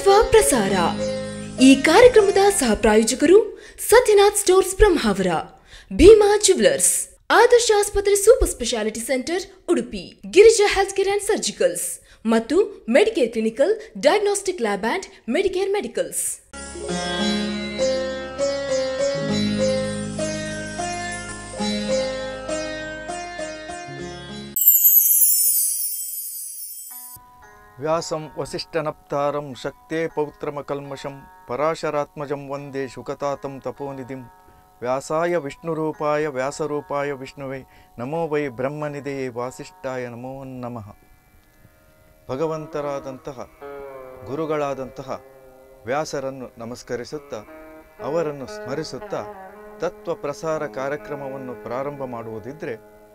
ತತ್ವ ಪ್ರಸಾರ ಈ ಕಾರ್ಯಕ್ರಮದ ಸಹ ಪ್ರಾಯೋಜಕರು ಸತ್ಯನಾಥ್ ಸ್ಟೋರ್ಸ್ ಬ್ರಹ್ಮಾವರ ಭೀಮಾ ಜುವೆಲರ್ಸ್ ಆದರ್ಶ ಆಸ್ಪತ್ರೆ super speciality centre Udupi Girija health care and surgicals ಮತ್ತು Medicare clinical diagnostic lab and Medicare medicals ವ್ಯಾಸಂ ವಸಿಷ್ಠನಪ್ತಾರಂ ಶಕ್ತೇ ಪೌತ್ರಮಕಲ್ಮಷಂ ಪರಾಶರಾತ್ಮಜಂ ವಂದೇ ಶುಕತಾತಂ ತಪೋನಿಧಿಂ ವ್ಯಾಸಾಯ ವಿಷ್ಣುರೂಪಾಯ ವ್ಯಾಸರೂಪಾಯ ವಿಷ್ಣುವೇ ನಮೋ ವೈ ಬ್ರಹ್ಮನಿಧೆಯೇ ವಾಸಿಷ್ಠಾಯ ನಮೋ ನಮಃ ಭಗವಂತರಾದಂತಹ ಗುರುಗಳಾದಂತಹ ವ್ಯಾಸರನ್ನು ನಮಸ್ಕರಿಸುತ್ತಾ ಅವರನ್ನು ಸ್ಮರಿಸುತ್ತಾ ತತ್ವ ಪ್ರಸಾರ ಕಾರ್ಯಕ್ರಮವನ್ನು ಪ್ರಾರಂಭ ಮಾಡುವುದಿದ್ದರೆ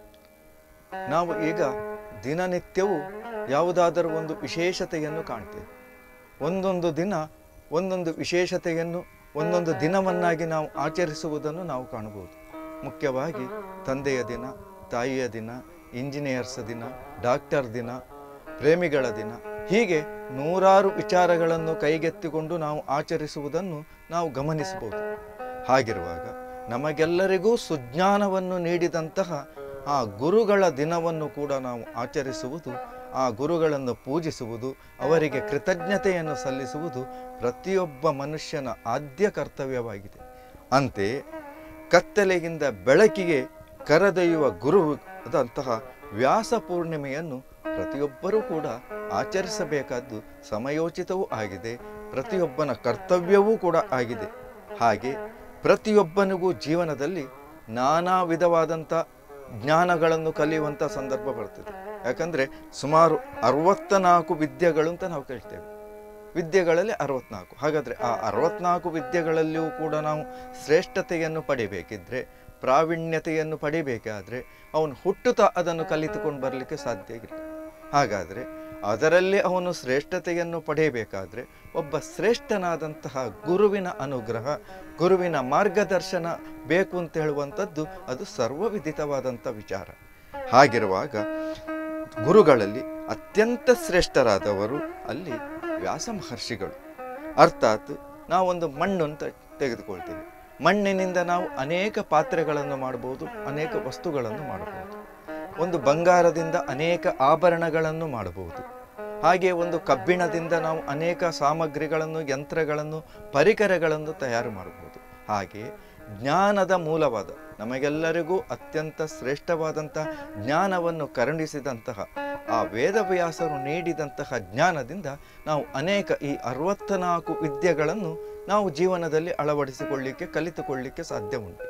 ನಾವು ಈಗ ದಿನನಿತ್ಯವೂ ಯಾವುದಾದರೂ ಒಂದು ವಿಶೇಷತೆಯನ್ನು ಕಾಣ್ತೇವೆ ಒಂದೊಂದು ದಿನ ಒಂದೊಂದು ವಿಶೇಷತೆಯನ್ನು ಒಂದೊಂದು ದಿನವನ್ನಾಗಿ ನಾವು ಆಚರಿಸುವುದನ್ನು ನಾವು ಕಾಣಬಹುದು ಮುಖ್ಯವಾಗಿ ತಂದೆಯ ದಿನ ತಾಯಿಯ ದಿನ ಇಂಜಿನಿಯರ್ಸ್ ದಿನ ಡಾಕ್ಟರ್ ದಿನ ಪ್ರೇಮಿಗಳ ದಿನ ಹೀಗೆ ನೂರಾರು ವಿಚಾರಗಳನ್ನು ಕೈಗೆತ್ತಿಕೊಂಡು ನಾವು ಆಚರಿಸುವುದನ್ನು ನಾವು ಗಮನಿಸಬಹುದು ಹಾಗಿರುವಾಗ ನಮಗೆಲ್ಲರಿಗೂ ಸುಜ್ಞಾನವನ್ನು ನೀಡಿದಂತಹ ಆ ಗುರುಗಳ ದಿನವನ್ನು ಕೂಡ ನಾವು ಆಚರಿಸುವುದು ಆ ಗುರುಗಳನ್ನು ಪೂಜಿಸುವುದು ಅವರಿಗೆ ಕೃತಜ್ಞತೆಯನ್ನು ಸಲ್ಲಿಸುವುದು ಪ್ರತಿಯೊಬ್ಬ ಮನುಷ್ಯನ ಆದ್ಯ ಕರ್ತವ್ಯವಾಗಿದೆ ಅಂತೆಯೇ ಕತ್ತಲೆಯಿಂದ ಬೆಳಕಿಗೆ ಕರೆದೊಯ್ಯುವ ಗುರು ಅದಂತಹ ವ್ಯಾಸ ಪೂರ್ಣಿಮೆಯನ್ನು ಪ್ರತಿಯೊಬ್ಬರೂ ಕೂಡ ಆಚರಿಸಬೇಕಾದ್ದು ಸಮಯೋಚಿತವೂ ಆಗಿದೆ ಪ್ರತಿಯೊಬ್ಬನ ಕರ್ತವ್ಯವೂ ಕೂಡ ಆಗಿದೆ ಹಾಗೆ ಪ್ರತಿಯೊಬ್ಬನಿಗೂ ಜೀವನದಲ್ಲಿ ನಾನಾ ವಿಧವಾದಂಥ ಜ್ಞಾನಗಳನ್ನು ಕಲಿಯುವಂಥ ಸಂದರ್ಭ ಬರ್ತದೆ ಯಾಕಂದರೆ ಸುಮಾರು ಅರವತ್ತ ನಾಲ್ಕು ವಿದ್ಯೆಗಳು ಅಂತ ನಾವು ಕೇಳ್ತೇವೆ ವಿದ್ಯೆಗಳಲ್ಲಿ ಅರವತ್ನಾಲ್ಕು ಹಾಗಾದರೆ ಆ ಅರವತ್ನಾಲ್ಕು ವಿದ್ಯೆಗಳಲ್ಲಿಯೂ ಕೂಡ ನಾವು ಶ್ರೇಷ್ಠತೆಯನ್ನು ಪಡಿಬೇಕಿದ್ರೆ ಪ್ರಾವೀಣ್ಯತೆಯನ್ನು ಪಡಿಬೇಕಾದ್ರೆ ಅವನು ಹುಟ್ಟುತ್ತಾ ಅದನ್ನು ಕಲಿತುಕೊಂಡು ಬರಲಿಕ್ಕೆ ಸಾಧ್ಯ ಇಲ್ಲ ಹಾಗಾದರೆ ಅದರಲ್ಲಿ ಅವನು ಶ್ರೇಷ್ಠತೆಯನ್ನು ಪಡೆಯಬೇಕಾದ್ರೆ ಒಬ್ಬ ಶ್ರೇಷ್ಠನಾದಂತಹ ಗುರುವಿನ ಅನುಗ್ರಹ ಗುರುವಿನ ಮಾರ್ಗದರ್ಶನ ಬೇಕು ಅಂತ ಹೇಳುವಂಥದ್ದು ಅದು ಸರ್ವವಿದಿತವಾದಂಥ ವಿಚಾರ ಹಾಗಿರುವಾಗ ಗುರುಗಳಲ್ಲಿ ಅತ್ಯಂತ ಶ್ರೇಷ್ಠರಾದವರು ಅಲ್ಲಿ ವ್ಯಾಸ ಮಹರ್ಷಿಗಳು ಅರ್ಥಾತ್ ನಾವೊಂದು ಮಣ್ಣು ಅಂತ ತೆಗೆದುಕೊಳ್ತೀವಿ ಮಣ್ಣಿನಿಂದ ನಾವು ಅನೇಕ ಪಾತ್ರೆಗಳನ್ನು ಮಾಡಬಹುದು ಅನೇಕ ವಸ್ತುಗಳನ್ನು ಮಾಡಬಹುದು ಒಂದು ಬಂಗಾರದಿಂದ ಅನೇಕ ಆಭರಣಗಳನ್ನು ಮಾಡಬಹುದು ಹಾಗೆ ಒಂದು ಕಬ್ಬಿಣದಿಂದ ನಾವು ಅನೇಕ ಸಾಮಗ್ರಿಗಳನ್ನು ಯಂತ್ರಗಳನ್ನು ಪರಿಕರಗಳನ್ನು ತಯಾರು ಮಾಡಬಹುದು ಹಾಗೆ ಜ್ಞಾನದ ಮೂಲವಾದ ನಮಗೆಲ್ಲರಿಗೂ ಅತ್ಯಂತ ಶ್ರೇಷ್ಠವಾದಂಥ ಜ್ಞಾನವನ್ನು ಕರುಣಿಸಿದಂತಹ ಆ ವೇದವ್ಯಾಸರು ನೀಡಿದಂತಹ ಜ್ಞಾನದಿಂದ ನಾವು ಅನೇಕ ಈ ಅರವತ್ತ ನಾಲ್ಕು ವಿದ್ಯೆಗಳನ್ನು ನಾವು ಜೀವನದಲ್ಲಿ ಅಳವಡಿಸಿಕೊಳ್ಳಿಕ್ಕೆ ಕಲಿತುಕೊಳ್ಳಿಕ್ಕೆ ಸಾಧ್ಯ ಉಂಟು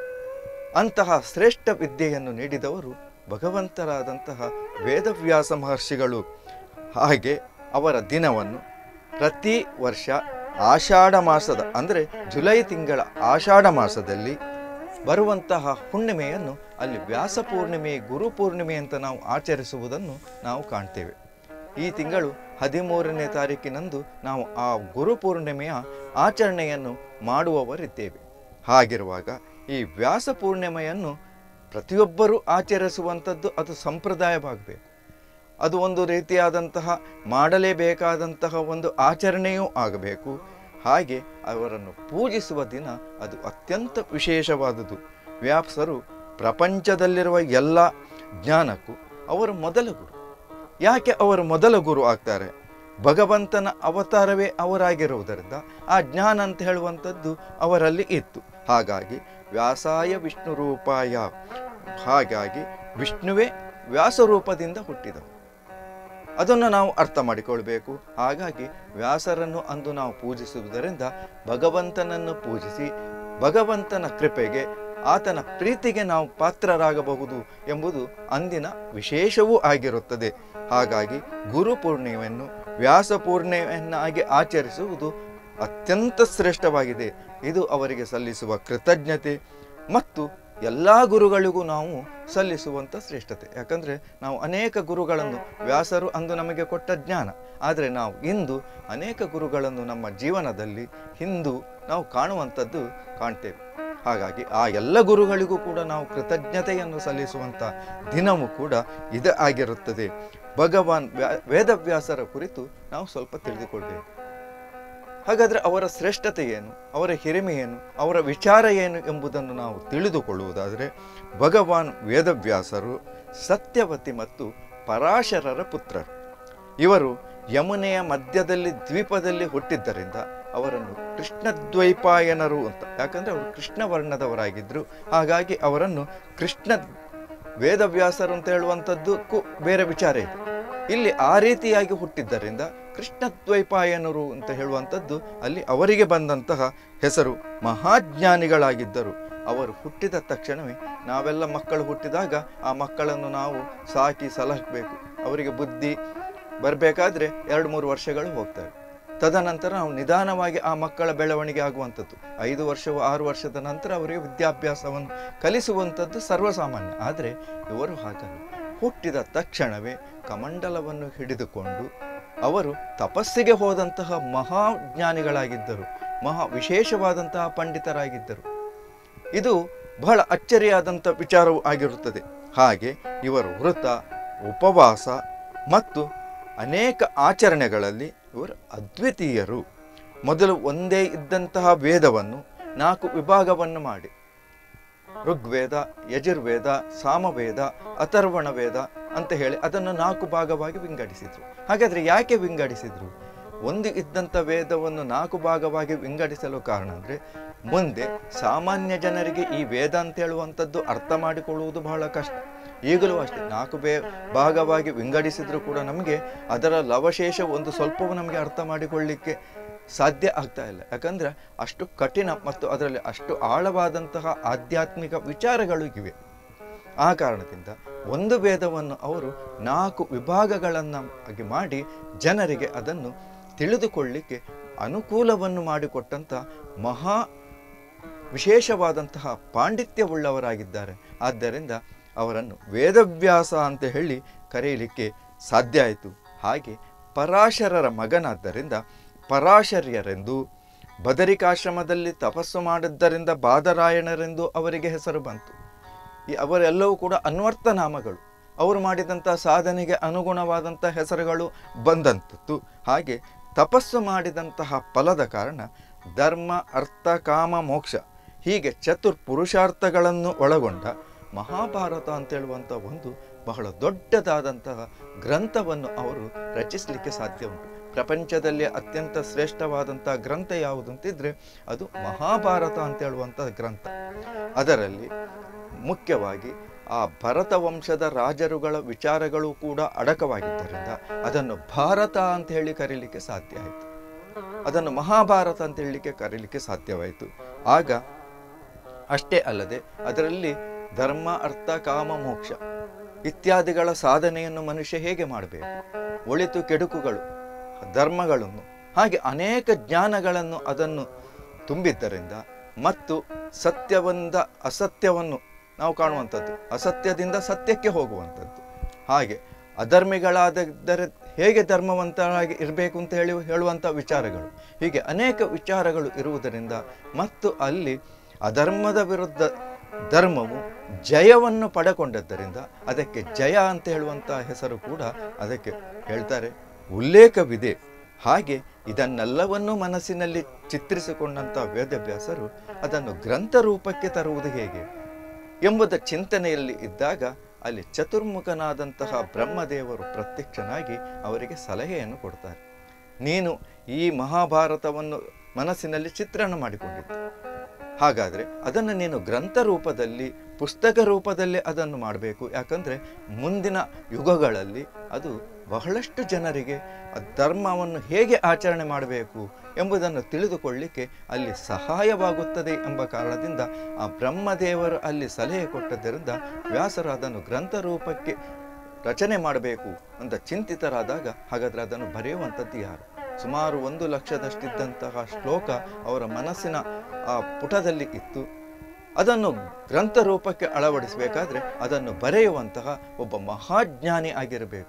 ಅಂತಹ ಶ್ರೇಷ್ಠ ವಿದ್ಯೆಯನ್ನು ನೀಡಿದವರು ಭಗವಂತರಾದಂತಹ ವೇದವ್ಯಾಸ ಮಹರ್ಷಿಗಳು ಹಾಗೆ ಅವರ ದಿನವನ್ನು ಪ್ರತಿ ವರ್ಷ ಆಷಾಢ ಮಾಸದ ಅಂದರೆ ಜುಲೈ ತಿಂಗಳ ಆಷಾಢ ಮಾಸದಲ್ಲಿ ಬರುವಂತಹ ಹುಣ್ಣಿಮೆಯನ್ನು ಅಲ್ಲಿ ವ್ಯಾಸ ಪೂರ್ಣಿಮೆ ಗುರು ಪೂರ್ಣಿಮೆ ಅಂತ ನಾವು ಆಚರಿಸುವುದನ್ನು ನಾವು ಕಾಣ್ತೇವೆ ಈ ತಿಂಗಳು ಹದಿಮೂರನೇ ತಾರೀಕಿನಂದು ನಾವು ಆ ಗುರು ಪೂರ್ಣಿಮೆಯ ಆಚರಣೆಯನ್ನು ಮಾಡುವವರಿದ್ದೇವೆ ಹಾಗಿರುವಾಗ ಈ ವ್ಯಾಸ ಪೂರ್ಣಿಮೆಯನ್ನು ಪ್ರತಿಯೊಬ್ಬರೂ ಆಚರಿಸುವಂಥದ್ದು ಅದು ಸಂಪ್ರದಾಯವಾಗಬೇಕು ಅದು ಒಂದು ರೀತಿಯಾದಂತಹ ಮಾಡಲೇಬೇಕಾದಂತಹ ಒಂದು ಆಚರಣೆಯೂ ಆಗಬೇಕು ಹಾಗೆ ಅವರನ್ನು ಪೂಜಿಸುವ ದಿನ ಅದು ಅತ್ಯಂತ ವಿಶೇಷವಾದುದು ವ್ಯಾಸರು ಪ್ರಪಂಚದಲ್ಲಿರುವ ಎಲ್ಲ ಜ್ಞಾನಕ್ಕೂ ಅವರು ಮೊದಲ ಗುರು ಯಾಕೆ ಅವರು ಮೊದಲ ಗುರು ಆಗ್ತಾರೆ ಭಗವಂತನ ಅವತಾರವೇ ಅವರಾಗಿರುವುದರಿಂದ ಆ ಜ್ಞಾನ ಅಂತ ಹೇಳುವಂಥದ್ದು ಅವರಲ್ಲಿ ಇತ್ತು ಹಾಗಾಗಿ ವ್ಯಾಸಾಯ ವಿಷ್ಣು ರೂಪಾಯ ಹಾಗಾಗಿ ವಿಷ್ಣುವೇ ವ್ಯಾಸರೂಪದಿಂದ ಹುಟ್ಟಿದವು ಅದನ್ನು ನಾವು ಅರ್ಥ ಮಾಡಿಕೊಳ್ಬೇಕು ಹಾಗಾಗಿ ವ್ಯಾಸರನ್ನು ಅಂದು ನಾವು ಪೂಜಿಸುವುದರಿಂದ ಭಗವಂತನನ್ನು ಪೂಜಿಸಿ ಭಗವಂತನ ಕೃಪೆಗೆ ಆತನ ಪ್ರೀತಿಗೆ ನಾವು ಪಾತ್ರರಾಗಬಹುದು ಎಂಬುದು ಅಂದಿನ ವಿಶೇಷವೂ ಆಗಿರುತ್ತದೆ ಹಾಗಾಗಿ ಗುರು ಪೂರ್ಣಿಮೆಯನ್ನು ವ್ಯಾಸ ಪೂರ್ಣಿಮೆಯನ್ನಾಗಿ ಆಚರಿಸುವುದು ಅತ್ಯಂತ ಶ್ರೇಷ್ಠವಾಗಿದೆ ಇದು ಅವರಿಗೆ ಸಲ್ಲಿಸುವ ಕೃತಜ್ಞತೆ ಮತ್ತು ಎಲ್ಲ ಗುರುಗಳಿಗೂ ನಾವು ಸಲ್ಲಿಸುವಂಥ ಶ್ರೇಷ್ಠತೆ ಯಾಕಂದರೆ ನಾವು ಅನೇಕ ಗುರುಗಳನ್ನು ವ್ಯಾಸರು ಅಂದು ನಮಗೆ ಕೊಟ್ಟ ಜ್ಞಾನ ಆದರೆ ನಾವು ಇಂದು ಅನೇಕ ಗುರುಗಳನ್ನು ನಮ್ಮ ಜೀವನದಲ್ಲಿ ಹಿಂದು ನಾವು ಕಾಣುವಂಥದ್ದು ಕಾಣ್ತೇವೆ ಹಾಗಾಗಿ ಆ ಎಲ್ಲ ಗುರುಗಳಿಗೂ ಕೂಡ ನಾವು ಕೃತಜ್ಞತೆಯನ್ನು ಸಲ್ಲಿಸುವಂಥ ದಿನವೂ ಕೂಡ ಇದೇ ಆಗಿರುತ್ತದೆ ಭಗವಾನ್ ವ್ಯಾ ವೇದವ್ಯಾಸರ ಕುರಿತು ನಾವು ಸ್ವಲ್ಪ ತಿಳಿದುಕೊಳ್ಬೇಕು ಹಾಗಾದರೆ ಅವರ ಶ್ರೇಷ್ಠತೆ ಏನು ಅವರ ಹಿರಿಮೆ ಏನು ಅವರ ವಿಚಾರ ಏನು ಎಂಬುದನ್ನು ನಾವು ತಿಳಿದುಕೊಳ್ಳುವುದಾದರೆ ಭಗವಾನ್ ವೇದವ್ಯಾಸರು ಸತ್ಯವತಿ ಮತ್ತು ಪರಾಶರರ ಪುತ್ರರು ಇವರು ಯಮುನೆಯ ಮಧ್ಯದಲ್ಲಿ ದ್ವೀಪದಲ್ಲಿ ಹುಟ್ಟಿದ್ದರಿಂದ ಅವರನ್ನು ಕೃಷ್ಣದ್ವೈಪಾಯನರು ಅಂತ ಯಾಕಂದರೆ ಅವರು ಕೃಷ್ಣ ವರ್ಣದವರಾಗಿದ್ದರು ಹಾಗಾಗಿ ಅವರನ್ನು ಕೃಷ್ಣ ವೇದವ್ಯಾಸರು ಅಂತ ಹೇಳುವಂಥದ್ದಕ್ಕೂ ಬೇರೆ ವಿಚಾರ ಇದೆ ಇಲ್ಲಿ ಆ ರೀತಿಯಾಗಿ ಹುಟ್ಟಿದ್ದರಿಂದ ಕೃಷ್ಣದ್ವೈಪಾಯನರು ಅಂತ ಹೇಳುವಂಥದ್ದು ಅಲ್ಲಿ ಅವರಿಗೆ ಬಂದಂತಹ ಹೆಸರು ಮಹಾಜ್ಞಾನಿಗಳಾಗಿದ್ದರು ಅವರು ಹುಟ್ಟಿದ ತಕ್ಷಣವೇ ನಾವೆಲ್ಲ ಮಕ್ಕಳು ಹುಟ್ಟಿದಾಗ ಆ ಮಕ್ಕಳನ್ನು ನಾವು ಸಾಕಿ ಸಲಹಬೇಕು ಅವರಿಗೆ ಬುದ್ಧಿ ಬರಬೇಕಾದ್ರೆ ಎರಡು ಮೂರು ವರ್ಷಗಳು ಹೋಗ್ತವೆ ತದನಂತರ ನಾವು ನಿಧಾನವಾಗಿ ಆ ಮಕ್ಕಳ ಬೆಳವಣಿಗೆ ಆಗುವಂಥದ್ದು ಐದು ವರ್ಷವು ಆರು ವರ್ಷದ ನಂತರ ಅವರಿಗೆ ವಿದ್ಯಾಭ್ಯಾಸವನ್ನು ಕಲಿಸುವಂಥದ್ದು ಸರ್ವಸಾಮಾನ್ಯ ಆದರೆ ಇವರು ಹಾಗಲ್ಲ ಹುಟ್ಟಿದ ತಕ್ಷಣವೇ ಕಮಂಡಲವನ್ನು ಹಿಡಿದುಕೊಂಡು ಅವರು ತಪಸ್ಸಿಗೆ ಹೋದಂತಹ ಮಹಾಜ್ಞಾನಿಗಳಾಗಿದ್ದರು ಮಹಾ ವಿಶೇಷವಾದಂತಹ ಪಂಡಿತರಾಗಿದ್ದರು ಇದು ಬಹಳ ಅಚ್ಚರಿಯಾದಂಥ ವಿಚಾರವೂ ಆಗಿರುತ್ತದೆ ಹಾಗೆ ಇವರು ವೃತ ಉಪವಾಸ ಮತ್ತು ಅನೇಕ ಆಚರಣೆಗಳಲ್ಲಿ ಇವರು ಅದ್ವಿತೀಯರು ಮೊದಲು ಒಂದೇ ಇದ್ದಂತಹ ವೇದವನ್ನು ನಾಲ್ಕು ವಿಭಾಗವನ್ನು ಮಾಡಿ ಋಗ್ವೇದ ಯಜುರ್ವೇದ ಸಾಮವೇದ ಅಥರ್ವಣ ವೇದ ಅಂತ ಹೇಳಿ ಅದನ್ನು ನಾಲ್ಕು ಭಾಗವಾಗಿ ವಿಂಗಡಿಸಿದ್ರು ಹಾಗಾದ್ರೆ ಯಾಕೆ ವಿಂಗಡಿಸಿದ್ರು ಒಂದು ಇದ್ದಂಥ ವೇದವನ್ನು ನಾಲ್ಕು ಭಾಗವಾಗಿ ವಿಂಗಡಿಸಲು ಕಾರಣ ಅಂದರೆ ಮುಂದೆ ಸಾಮಾನ್ಯ ಜನರಿಗೆ ಈ ವೇದ ಅಂತ ಹೇಳುವಂಥದ್ದು ಅರ್ಥ ಮಾಡಿಕೊಳ್ಳುವುದು ಬಹಳ ಕಷ್ಟ ಈಗಲೂ ಅಷ್ಟೇ ನಾಲ್ಕು ಬೇ ಭಾಗವಾಗಿ ವಿಂಗಡಿಸಿದ್ರು ಕೂಡ ನಮಗೆ ಅದರ ಲವಶೇಷ ಒಂದು ಸ್ವಲ್ಪವೂ ನಮಗೆ ಅರ್ಥ ಮಾಡಿಕೊಳ್ಳಿಕ್ಕೆ ಸಾಧ್ಯ ಆಗ್ತಾ ಇಲ್ಲ ಯಾಕಂದ್ರೆ ಅಷ್ಟು ಕಠಿಣ ಮತ್ತು ಅದರಲ್ಲಿ ಅಷ್ಟು ಆಳವಾದಂತಹ ಆಧ್ಯಾತ್ಮಿಕ ವಿಚಾರಗಳು ಇವೆ ಆ ಕಾರಣದಿಂದ ಒಂದು ವೇದವನ್ನು ಅವರು ನಾಲ್ಕು ವಿಭಾಗಗಳನ್ನಾಗಿ ಮಾಡಿ ಜನರಿಗೆ ಅದನ್ನು ತಿಳಿದುಕೊಳ್ಳಿಕ್ಕೆ ಅನುಕೂಲವನ್ನು ಮಾಡಿಕೊಟ್ಟಂಥ ಮಹಾ ವಿಶೇಷವಾದಂತಹ ಪಾಂಡಿತ್ಯವುಳ್ಳವರಾಗಿದ್ದಾರೆ ಆದ್ದರಿಂದ ಅವರನ್ನು ವೇದವ್ಯಾಸ ಅಂತ ಹೇಳಿ ಕರೆಯಲಿಕ್ಕೆ ಸಾಧ್ಯ ಆಯಿತು ಹಾಗೆ ಪರಾಶರರ ಮಗನಾದ್ದರಿಂದ ಪರಾಶರ್ಯರೆಂದು ಬದರಿಕಾಶ್ರಮದಲ್ಲಿ ತಪಸ್ಸು ಮಾಡಿದ್ದರಿಂದ ಬಾದರಾಯಣರೆಂದು ಅವರಿಗೆ ಹೆಸರು ಬಂತು ಈ ಅವರೆಲ್ಲವೂ ಕೂಡ ಅನ್ವರ್ಥ ನಾಮಗಳು ಅವರು ಮಾಡಿದಂಥ ಸಾಧನೆಗೆ ಅನುಗುಣವಾದಂಥ ಹೆಸರುಗಳು ಬಂದಂಥದ್ದು ಹಾಗೆ ತಪಸ್ಸು ಮಾಡಿದಂತಹ ಫಲದ ಕಾರಣ ಧರ್ಮ ಅರ್ಥ ಕಾಮ ಮೋಕ್ಷ ಹೀಗೆ ಚತುರ್ ಪುರುಷಾರ್ಥಗಳನ್ನು ಒಳಗೊಂಡ ಮಹಾಭಾರತ ಅಂತೇಳುವಂಥ ಒಂದು ಬಹಳ ದೊಡ್ಡದಾದಂತಹ ಗ್ರಂಥವನ್ನು ಅವರು ರಚಿಸಲಿಕ್ಕೆ ಸಾಧ್ಯ ಉಂಟು ಪ್ರಪಂಚದಲ್ಲಿ ಅತ್ಯಂತ ಶ್ರೇಷ್ಠವಾದಂಥ ಗ್ರಂಥ ಯಾವುದು ಅಂತಿದ್ರೆ ಅದು ಮಹಾಭಾರತ ಅಂತ ಹೇಳುವಂಥ ಗ್ರಂಥ ಅದರಲ್ಲಿ ಮುಖ್ಯವಾಗಿ ಆ ಭರತ ವಂಶದ ರಾಜರುಗಳ ವಿಚಾರಗಳು ಕೂಡ ಅಡಕವಾಗಿದ್ದರಿಂದ ಅದನ್ನು ಭಾರತ ಅಂತ ಹೇಳಿ ಕರೀಲಿಕ್ಕೆ ಸಾಧ್ಯ ಆಯಿತು ಅದನ್ನು ಮಹಾಭಾರತ ಅಂತ ಹೇಳಲಿಕ್ಕೆ ಕರೀಲಿಕ್ಕೆ ಸಾಧ್ಯವಾಯಿತು ಆಗ ಅಷ್ಟೇ ಅಲ್ಲದೆ ಅದರಲ್ಲಿ ಧರ್ಮ ಅರ್ಥ ಕಾಮ ಮೋಕ್ಷ ಇತ್ಯಾದಿಗಳ ಸಾಧನೆಯನ್ನು ಮನುಷ್ಯ ಹೇಗೆ ಮಾಡಬೇಕು ಒಳಿತು ಕೆಡುಕುಗಳು ಧರ್ಮಗಳನ್ನು ಹಾಗೆ ಅನೇಕ ಜ್ಞಾನಗಳನ್ನು ಅದನ್ನು ತುಂಬಿದ್ದರಿಂದ ಮತ್ತು ಸತ್ಯವಂದ ಅಸತ್ಯವನ್ನು ನಾವು ಕಾಣುವಂಥದ್ದು ಅಸತ್ಯದಿಂದ ಸತ್ಯಕ್ಕೆ ಹೋಗುವಂಥದ್ದು ಹಾಗೆ ಅಧರ್ಮಿಗಳಾದರೆ ಹೇಗೆ ಧರ್ಮವಂತರಾಗಿ ಇರಬೇಕು ಅಂತ ಹೇಳಿ ಹೇಳುವಂಥ ವಿಚಾರಗಳು ಹೀಗೆ ಅನೇಕ ವಿಚಾರಗಳು ಇರುವುದರಿಂದ ಮತ್ತು ಅಲ್ಲಿ ಅಧರ್ಮದ ವಿರುದ್ಧ ಧರ್ಮವು ಜಯವನ್ನು ಪಡೆಕೊಂಡದ್ದರಿಂದ ಅದಕ್ಕೆ ಜಯ ಅಂತ ಹೇಳುವಂಥ ಹೆಸರು ಕೂಡ ಅದಕ್ಕೆ ಹೇಳ್ತಾರೆ ಉಲ್ಲೇಖವಿದೆ ಹಾಗೆ ಇದನ್ನೆಲ್ಲವನ್ನೂ ಮನಸ್ಸಿನಲ್ಲಿ ಚಿತ್ರಿಸಿಕೊಂಡಂಥ ವೇದವ್ಯಾಸರು ಅದನ್ನು ಗ್ರಂಥ ರೂಪಕ್ಕೆ ತರುವುದು ಹೇಗೆ ಎಂಬುದ ಚಿಂತನೆಯಲ್ಲಿ ಇದ್ದಾಗ ಅಲ್ಲಿ ಚತುರ್ಮುಖನಾದಂತಹ ಬ್ರಹ್ಮದೇವರು ಪ್ರತ್ಯಕ್ಷನಾಗಿ ಅವರಿಗೆ ಸಲಹೆಯನ್ನು ಕೊಡ್ತಾರೆ ನೀನು ಈ ಮಹಾಭಾರತವನ್ನು ಮನಸ್ಸಿನಲ್ಲಿ ಚಿತ್ರಣ ಮಾಡಿಕೊಂಡಿದ್ದೆ ಹಾಗಾದರೆ ಅದನ್ನು ನೀನು ಗ್ರಂಥ ರೂಪದಲ್ಲಿ ಪುಸ್ತಕ ರೂಪದಲ್ಲಿ ಅದನ್ನು ಮಾಡಬೇಕು ಯಾಕಂದರೆ ಮುಂದಿನ ಯುಗಗಳಲ್ಲಿ ಅದು ಬಹಳಷ್ಟು ಜನರಿಗೆ ಆ ಧರ್ಮವನ್ನು ಹೇಗೆ ಆಚರಣೆ ಮಾಡಬೇಕು ಎಂಬುದನ್ನು ತಿಳಿದುಕೊಳ್ಳಿಕ್ಕೆ ಅಲ್ಲಿ ಸಹಾಯವಾಗುತ್ತದೆ ಎಂಬ ಕಾರಣದಿಂದ ಆ ಬ್ರಹ್ಮದೇವರು ಅಲ್ಲಿ ಸಲಹೆ ಕೊಟ್ಟದ್ದರಿಂದ ವ್ಯಾಸರು ಅದನ್ನು ಗ್ರಂಥ ರೂಪಕ್ಕೆ ರಚನೆ ಮಾಡಬೇಕು ಅಂತ ಚಿಂತಿತರಾದಾಗ ಹಾಗಾದರೆ ಅದನ್ನು ಬರೆಯುವಂಥದ್ದು ಯಾರು ಸುಮಾರು ಒಂದು ಲಕ್ಷದಷ್ಟಿದ್ದಂತಹ ಶ್ಲೋಕ ಅವರ ಮನಸ್ಸಿನ ಆ ಪುಟದಲ್ಲಿ ಇತ್ತು ಅದನ್ನು ಗ್ರಂಥ ರೂಪಕ್ಕೆ ಅಳವಡಿಸಬೇಕಾದ್ರೆ ಅದನ್ನು ಬರೆಯುವಂತಹ ಒಬ್ಬ ಮಹಾಜ್ಞಾನಿ ಆಗಿರಬೇಕು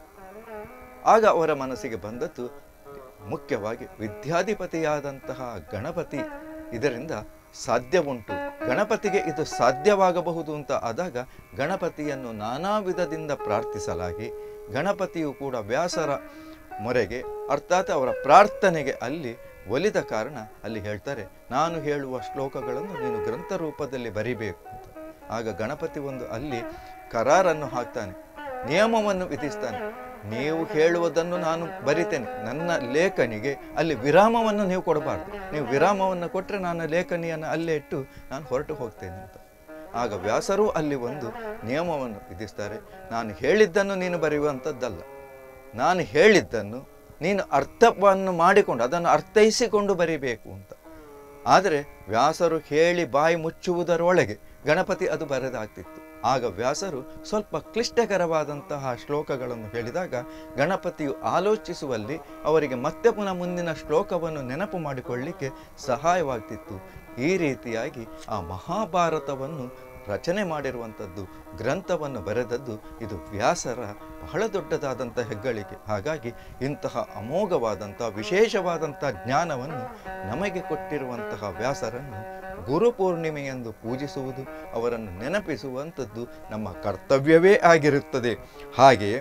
ಆಗ ಅವರ ಮನಸ್ಸಿಗೆ ಬಂದದ್ದು ಮುಖ್ಯವಾಗಿ ವಿದ್ಯಾಧಿಪತಿಯಾದಂತಹ ಗಣಪತಿ ಇದರಿಂದ ಸಾಧ್ಯ ಉಂಟು ಗಣಪತಿಗೆ ಇದು ಸಾಧ್ಯವಾಗಬಹುದು ಅಂತ ಆದಾಗ ಗಣಪತಿಯನ್ನು ನಾನಾ ವಿಧದಿಂದ ಪ್ರಾರ್ಥಿಸಲಾಗಿ ಗಣಪತಿಯು ಕೂಡ ವ್ಯಾಸರ ಮೊರೆಗೆ ಅರ್ಥಾತ್ ಅವರ ಪ್ರಾರ್ಥನೆಗೆ ಅಲ್ಲಿ ಒಲಿದ ಕಾರಣ ಅಲ್ಲಿ ಹೇಳ್ತಾರೆ ನಾನು ಹೇಳುವ ಶ್ಲೋಕಗಳನ್ನು ನೀನು ಗ್ರಂಥ ರೂಪದಲ್ಲಿ ಬರಿಬೇಕು ಅಂತ ಆಗ ಗಣಪತಿ ಒಂದು ಅಲ್ಲಿ ಕರಾರನ್ನು ಹಾಕ್ತಾನೆ ನಿಯಮವನ್ನು ವಿಧಿಸ್ತಾನೆ ನೀವು ಹೇಳುವುದನ್ನು ನಾನು ಬರಿತೇನೆ ನನ್ನ ಲೇಖನಿಗೆ ಅಲ್ಲಿ ವಿರಾಮವನ್ನು ನೀವು ಕೊಡಬಾರ್ದು ನೀವು ವಿರಾಮವನ್ನು ಕೊಟ್ಟರೆ ನಾನು ಲೇಖನಿಯನ್ನು ಅಲ್ಲೇ ಇಟ್ಟು ನಾನು ಹೊರಟು ಹೋಗ್ತೇನೆ ಅಂತ ಆಗ ವ್ಯಾಸರು ಅಲ್ಲಿ ಒಂದು ನಿಯಮವನ್ನು ವಿಧಿಸ್ತಾರೆ ನಾನು ಹೇಳಿದ್ದನ್ನು ನೀನು ಬರೆಯುವಂಥದ್ದಲ್ಲ ನಾನು ಹೇಳಿದ್ದನ್ನು ನೀನು ಅರ್ಥವನ್ನು ಮಾಡಿಕೊಂಡು ಅದನ್ನು ಅರ್ಥೈಸಿಕೊಂಡು ಬರಿಬೇಕು ಅಂತ ಆದರೆ ವ್ಯಾಸರು ಹೇಳಿ ಬಾಯಿ ಮುಚ್ಚುವುದರೊಳಗೆ ಗಣಪತಿ ಅದು ಬರೆದಾಗ್ತಿತ್ತು ಆಗ ವ್ಯಾಸರು ಸ್ವಲ್ಪ ಕ್ಲಿಷ್ಟಕರವಾದಂತಹ ಶ್ಲೋಕಗಳನ್ನು ಹೇಳಿದಾಗ ಗಣಪತಿಯು ಆಲೋಚಿಸುವಲ್ಲಿ ಅವರಿಗೆ ಮತ್ತೆ ಪುನಃ ಮುಂದಿನ ಶ್ಲೋಕವನ್ನು ನೆನಪು ಮಾಡಿಕೊಳ್ಳಿಕ್ಕೆ ಸಹಾಯವಾಗ್ತಿತ್ತು ಈ ರೀತಿಯಾಗಿ ಆ ಮಹಾಭಾರತವನ್ನು ರಚನೆ ಮಾಡಿರುವಂಥದ್ದು ಗ್ರಂಥವನ್ನು ಬರೆದದ್ದು ಇದು ವ್ಯಾಸರ ಬಹಳ ದೊಡ್ಡದಾದಂಥ ಹೆಗ್ಗಳಿಕೆ ಹಾಗಾಗಿ ಇಂತಹ ಅಮೋಘವಾದಂಥ ವಿಶೇಷವಾದಂಥ ಜ್ಞಾನವನ್ನು ನಮಗೆ ಕೊಟ್ಟಿರುವಂತಹ ವ್ಯಾಸರನ್ನು ಗುರುಪೂರ್ಣಿಮೆ ಎಂದು ಪೂಜಿಸುವುದು ಅವರನ್ನು ನೆನಪಿಸುವಂಥದ್ದು ನಮ್ಮ ಕರ್ತವ್ಯವೇ ಆಗಿರುತ್ತದೆ ಹಾಗೆಯೇ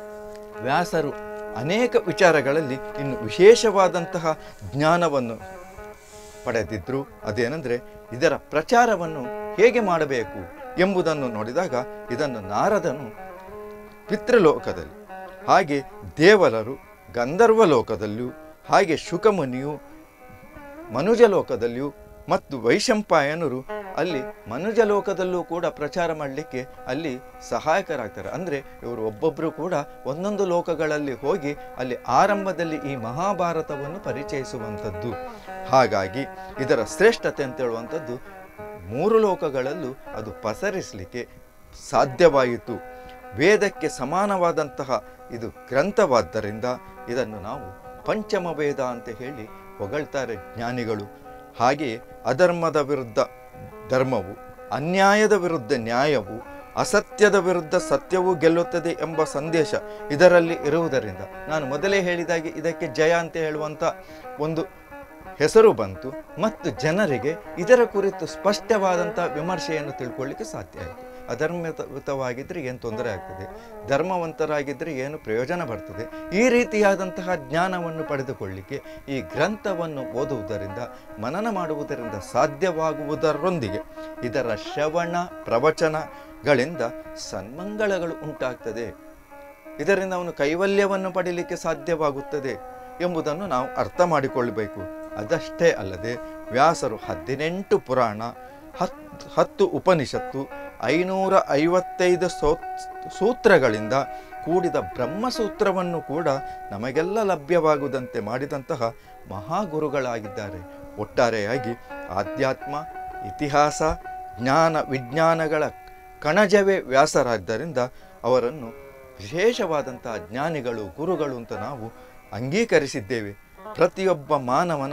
ವ್ಯಾಸರು ಅನೇಕ ವಿಚಾರಗಳಲ್ಲಿ ಇನ್ನು ವಿಶೇಷವಾದಂತಹ ಜ್ಞಾನವನ್ನು ಪಡೆದಿದ್ರು ಅದೇನೆಂದರೆ ಇದರ ಪ್ರಚಾರವನ್ನು ಹೇಗೆ ಮಾಡಬೇಕು ಎಂಬುದನ್ನು ನೋಡಿದಾಗ ಇದನ್ನು ನಾರದನು ಪಿತೃಲೋಕದಲ್ಲಿ ಹಾಗೆ ದೇವಲರು ಗಂಧರ್ವ ಲೋಕದಲ್ಲಿಯೂ ಹಾಗೆ ಶುಕಮುನಿಯು ಮನುಜ ಲೋಕದಲ್ಲಿಯೂ ಮತ್ತು ವೈಶಂಪಾಯನರು ಅಲ್ಲಿ ಮನುಜ ಲೋಕದಲ್ಲೂ ಕೂಡ ಪ್ರಚಾರ ಮಾಡಲಿಕ್ಕೆ ಅಲ್ಲಿ ಸಹಾಯಕರಾಗ್ತಾರೆ ಅಂದರೆ ಇವರು ಒಬ್ಬೊಬ್ಬರು ಕೂಡ ಒಂದೊಂದು ಲೋಕಗಳಲ್ಲಿ ಹೋಗಿ ಅಲ್ಲಿ ಆರಂಭದಲ್ಲಿ ಈ ಮಹಾಭಾರತವನ್ನು ಪರಿಚಯಿಸುವಂಥದ್ದು ಹಾಗಾಗಿ ಇದರ ಶ್ರೇಷ್ಠತೆ ಅಂತ ಹೇಳುವಂಥದ್ದು ಮೂರು ಲೋಕಗಳಲ್ಲೂ ಅದು ಪಸರಿಸಲಿಕ್ಕೆ ಸಾಧ್ಯವಾಯಿತು ವೇದಕ್ಕೆ ಸಮಾನವಾದಂತಹ ಇದು ಗ್ರಂಥವಾದ್ದರಿಂದ ಇದನ್ನು ನಾವು ಪಂಚಮ ವೇದ ಅಂತ ಹೇಳಿ ಹೊಗಳ್ತಾರೆ ಜ್ಞಾನಿಗಳು ಹಾಗೆಯೇ ಅಧರ್ಮದ ವಿರುದ್ಧ ಧರ್ಮವು ಅನ್ಯಾಯದ ವಿರುದ್ಧ ನ್ಯಾಯವು ಅಸತ್ಯದ ವಿರುದ್ಧ ಸತ್ಯವೂ ಗೆಲ್ಲುತ್ತದೆ ಎಂಬ ಸಂದೇಶ ಇದರಲ್ಲಿ ಇರುವುದರಿಂದ ನಾನು ಮೊದಲೇ ಹೇಳಿದಾಗೆ ಇದಕ್ಕೆ ಜಯ ಅಂತ ಹೇಳುವಂಥ ಒಂದು ಹೆಸರು ಬಂತು ಮತ್ತು ಜನರಿಗೆ ಇದರ ಕುರಿತು ಸ್ಪಷ್ಟವಾದಂಥ ವಿಮರ್ಶೆಯನ್ನು ತಿಳ್ಕೊಳ್ಳಿಕ್ಕೆ ಸಾಧ್ಯ ಆಯಿತು ಅಧರ್ಮಯುತವಾಗಿದ್ದರೆ ಏನು ತೊಂದರೆ ಆಗ್ತದೆ ಧರ್ಮವಂತರಾಗಿದ್ದರೆ ಏನು ಪ್ರಯೋಜನ ಬರ್ತದೆ ಈ ರೀತಿಯಾದಂತಹ ಜ್ಞಾನವನ್ನು ಪಡೆದುಕೊಳ್ಳಿಕ್ಕೆ ಈ ಗ್ರಂಥವನ್ನು ಓದುವುದರಿಂದ ಮನನ ಮಾಡುವುದರಿಂದ ಸಾಧ್ಯವಾಗುವುದರೊಂದಿಗೆ ಇದರ ಶ್ರವಣ ಪ್ರವಚನಗಳಿಂದ ಸನ್ಮಂಗಳಗಳು ಉಂಟಾಗ್ತದೆ ಇದರಿಂದ ಅವನು ಕೈವಲ್ಯವನ್ನು ಪಡೀಲಿಕ್ಕೆ ಸಾಧ್ಯವಾಗುತ್ತದೆ ಎಂಬುದನ್ನು ನಾವು ಅರ್ಥ ಮಾಡಿಕೊಳ್ಳಬೇಕು ಅದಷ್ಟೇ ಅಲ್ಲದೆ ವ್ಯಾಸರು ಹದಿನೆಂಟು ಪುರಾಣ ಹತ್ತು ಹತ್ತು ಉಪನಿಷತ್ತು ಐನೂರ ಐವತ್ತೈದು ಸೋ ಸೂತ್ರಗಳಿಂದ ಕೂಡಿದ ಬ್ರಹ್ಮಸೂತ್ರವನ್ನು ಕೂಡ ನಮಗೆಲ್ಲ ಲಭ್ಯವಾಗುವಂತೆ ಮಾಡಿದಂತಹ ಮಹಾಗುರುಗಳಾಗಿದ್ದಾರೆ ಒಟ್ಟಾರೆಯಾಗಿ ಆಧ್ಯಾತ್ಮ ಇತಿಹಾಸ ಜ್ಞಾನ ವಿಜ್ಞಾನಗಳ ಕಣಜವೇ ವ್ಯಾಸರಾದ್ದರಿಂದ ಅವರನ್ನು ವಿಶೇಷವಾದಂತಹ ಜ್ಞಾನಿಗಳು ಗುರುಗಳು ಅಂತ ನಾವು ಅಂಗೀಕರಿಸಿದ್ದೇವೆ ಪ್ರತಿಯೊಬ್ಬ ಮಾನವನ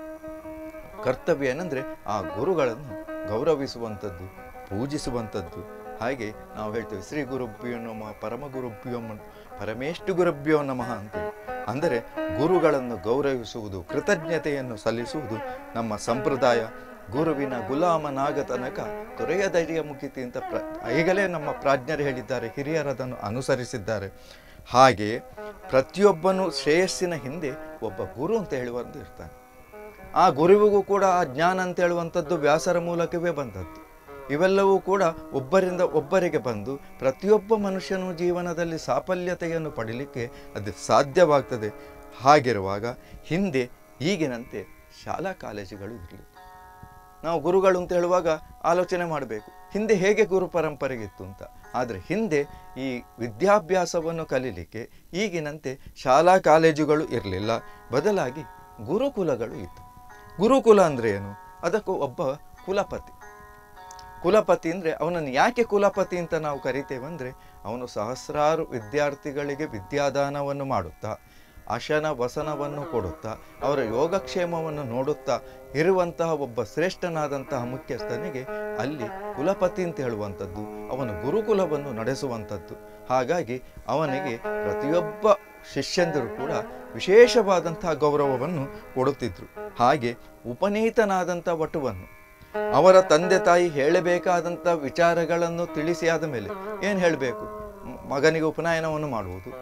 ಕರ್ತವ್ಯ ಏನಂದರೆ ಆ ಗುರುಗಳನ್ನು ಗೌರವಿಸುವಂಥದ್ದು ಪೂಜಿಸುವಂಥದ್ದು ಹಾಗೆ ನಾವು ಹೇಳ್ತೇವೆ ಶ್ರೀ ಗುರುಭ್ಯೋ ನಮಃ ಪರಮ ಗುರುಭ್ಯೋ ನಮಃ ಪರಮೇಷ್ಟು ಗುರುಭ್ಯೋ ನಮಃ ಅಂತೇಳಿ ಅಂದರೆ ಗುರುಗಳನ್ನು ಗೌರವಿಸುವುದು ಕೃತಜ್ಞತೆಯನ್ನು ಸಲ್ಲಿಸುವುದು ನಮ್ಮ ಸಂಪ್ರದಾಯ ಗುರುವಿನ ಗುಲಾಮನಾಗ ತನಕ ತೊರೆಯದರಿಯ ಮುಗಿತಿ ಅಂತ ಪ್ರ ಈಗಲೇ ನಮ್ಮ ಪ್ರಾಜ್ಞರು ಹೇಳಿದ್ದಾರೆ ಹಿರಿಯರದನ್ನು ಅನುಸರಿಸಿದ್ದಾರೆ ಹಾಗೆಯೇ ಪ್ರತಿಯೊಬ್ಬನು ಶ್ರೇಯಸ್ಸಿನ ಹಿಂದೆ ಒಬ್ಬ ಗುರು ಅಂತ ಹೇಳುವಂತ ಇರ್ತಾನೆ ಆ ಗುರುವಿಗೂ ಕೂಡ ಆ ಜ್ಞಾನ ಅಂತ ಹೇಳುವಂಥದ್ದು ವ್ಯಾಸರ ಮೂಲಕವೇ ಬಂದದ್ದು ಇವೆಲ್ಲವೂ ಕೂಡ ಒಬ್ಬರಿಂದ ಒಬ್ಬರಿಗೆ ಬಂದು ಪ್ರತಿಯೊಬ್ಬ ಮನುಷ್ಯನು ಜೀವನದಲ್ಲಿ ಸಾಫಲ್ಯತೆಯನ್ನು ಪಡೀಲಿಕ್ಕೆ ಅದು ಸಾಧ್ಯವಾಗ್ತದೆ ಹಾಗಿರುವಾಗ ಹಿಂದೆ ಈಗಿನಂತೆ ಶಾಲಾ ಕಾಲೇಜುಗಳು ಇರಲಿ ನಾವು ಗುರುಗಳು ಅಂತ ಹೇಳುವಾಗ ಆಲೋಚನೆ ಮಾಡಬೇಕು ಹಿಂದೆ ಹೇಗೆ ಗುರು ಪರಂಪರೆಗಿತ್ತು ಅಂತ ಆದರೆ ಹಿಂದೆ ಈ ವಿದ್ಯಾಭ್ಯಾಸವನ್ನು ಕಲೀಲಿಕ್ಕೆ ಈಗಿನಂತೆ ಶಾಲಾ ಕಾಲೇಜುಗಳು ಇರಲಿಲ್ಲ ಬದಲಾಗಿ ಗುರುಕುಲಗಳು ಇತ್ತು ಗುರುಕುಲ ಅಂದರೆ ಏನು ಅದಕ್ಕೂ ಒಬ್ಬ ಕುಲಪತಿ ಕುಲಪತಿ ಅಂದರೆ ಅವನನ್ನು ಯಾಕೆ ಕುಲಪತಿ ಅಂತ ನಾವು ಕರಿತೇವೆ ಅಂದರೆ ಅವನು ಸಹಸ್ರಾರು ವಿದ್ಯಾರ್ಥಿಗಳಿಗೆ ವಿದ್ಯಾದಾನವನ್ನು ಮಾಡುತ್ತಾ ಅಶನ ವಸನವನ್ನು ಕೊಡುತ್ತಾ ಅವರ ಯೋಗಕ್ಷೇಮವನ್ನು ನೋಡುತ್ತಾ ಇರುವಂತಹ ಒಬ್ಬ ಶ್ರೇಷ್ಠನಾದಂತಹ ಮುಖ್ಯಸ್ಥನಿಗೆ ಅಲ್ಲಿ ಕುಲಪತಿ ಅಂತ ಹೇಳುವಂಥದ್ದು ಅವನು ಗುರುಕುಲವನ್ನು ನಡೆಸುವಂಥದ್ದು ಹಾಗಾಗಿ ಅವನಿಗೆ ಪ್ರತಿಯೊಬ್ಬ ಶಿಷ್ಯಂದರು ಕೂಡ ವಿಶೇಷವಾದಂತಹ ಗೌರವವನ್ನು ಕೊಡುತ್ತಿದ್ದರು ಹಾಗೆ ಉಪನೀತನಾದಂಥ ವಟುವನ್ನು ಅವರ ತಂದೆ ತಾಯಿ ಹೇಳಬೇಕಾದಂಥ ವಿಚಾರಗಳನ್ನು ತಿಳಿಸಿ ಆದ ಮೇಲೆ ಏನು ಹೇಳಬೇಕು ಮಗನಿಗೆ ಉಪನಯನವನ್ನು ಮಾಡುವುದು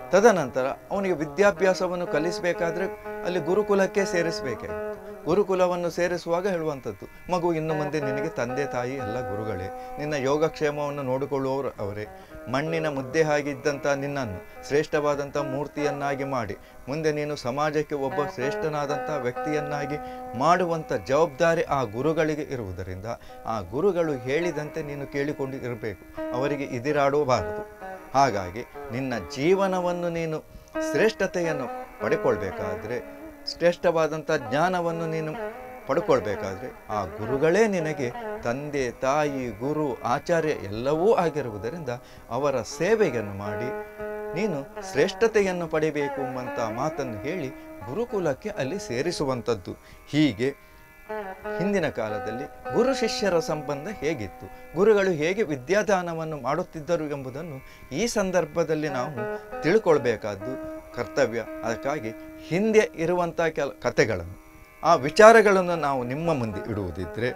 ತದನಂತರ ಅವನಿಗೆ ವಿದ್ಯಾಭ್ಯಾಸವನ್ನು ಕಲಿಸಬೇಕಾದ್ರೆ ಅಲ್ಲಿ ಗುರುಕುಲಕ್ಕೆ ಸೇರಿಸಬೇಕಾಗಿತ್ತು ಗುರುಕುಲವನ್ನು ಸೇರಿಸುವಾಗ ಹೇಳುವಂಥದ್ದು ಮಗು ಇನ್ನು ಮುಂದೆ ನಿನಗೆ ತಂದೆ ತಾಯಿ ಎಲ್ಲ ಗುರುಗಳೇ ನಿನ್ನ ಯೋಗಕ್ಷೇಮವನ್ನು ನೋಡಿಕೊಳ್ಳುವವರು ಅವರೇ ಮಣ್ಣಿನ ಮುದ್ದೆ ಆಗಿದ್ದಂಥ ನಿನ್ನನ್ನು ಶ್ರೇಷ್ಠವಾದಂಥ ಮೂರ್ತಿಯನ್ನಾಗಿ ಮಾಡಿ ಮುಂದೆ ನೀನು ಸಮಾಜಕ್ಕೆ ಒಬ್ಬ ಶ್ರೇಷ್ಠನಾದಂಥ ವ್ಯಕ್ತಿಯನ್ನಾಗಿ ಮಾಡುವಂಥ ಜವಾಬ್ದಾರಿ ಆ ಗುರುಗಳಿಗೆ ಇರುವುದರಿಂದ ಆ ಗುರುಗಳು ಹೇಳಿದಂತೆ ನೀನು ಕೇಳಿಕೊಂಡು ಇರಬೇಕು ಅವರಿಗೆ ಇದಿರಾಡಬಾರದು ಹಾಗಾಗಿ ನಿನ್ನ ಜೀವನವನ್ನು ನೀನು ಶ್ರೇಷ್ಠತೆಯನ್ನು ಪಡ್ಕೊಳ್ಬೇಕಾದ್ರೆ ಶ್ರೇಷ್ಠವಾದಂಥ ಜ್ಞಾನವನ್ನು ನೀನು ಪಡ್ಕೊಳ್ಬೇಕಾದ್ರೆ ಆ ಗುರುಗಳೇ ನಿನಗೆ ತಂದೆ ತಾಯಿ ಗುರು ಆಚಾರ್ಯ ಎಲ್ಲವೂ ಆಗಿರುವುದರಿಂದ ಅವರ ಸೇವೆಯನ್ನು ಮಾಡಿ ನೀನು ಶ್ರೇಷ್ಠತೆಯನ್ನು ಪಡಿಬೇಕು ಎಂಬಂಥ ಮಾತನ್ನು ಹೇಳಿ ಗುರುಕುಲಕ್ಕೆ ಅಲ್ಲಿ ಸೇರಿಸುವಂಥದ್ದು ಹೀಗೆ ಹಿಂದಿನ ಕಾಲದಲ್ಲಿ ಗುರು ಶಿಷ್ಯರ ಸಂಬಂಧ ಹೇಗಿತ್ತು ಗುರುಗಳು ಹೇಗೆ ವಿದ್ಯಾದಾನವನ್ನು ಮಾಡುತ್ತಿದ್ದರು ಎಂಬುದನ್ನು ಈ ಸಂದರ್ಭದಲ್ಲಿ ನಾವು ತಿಳ್ಕೊಳ್ಬೇಕಾದ್ದು ಕರ್ತವ್ಯ ಅದಕ್ಕಾಗಿ ಹಿಂದೆ ಇರುವಂಥ ಕೆಲ ಕಥೆಗಳನ್ನು ಆ ವಿಚಾರಗಳನ್ನು ನಾವು ನಿಮ್ಮ ಮುಂದೆ ಇಡುವುದಿದ್ದರೆ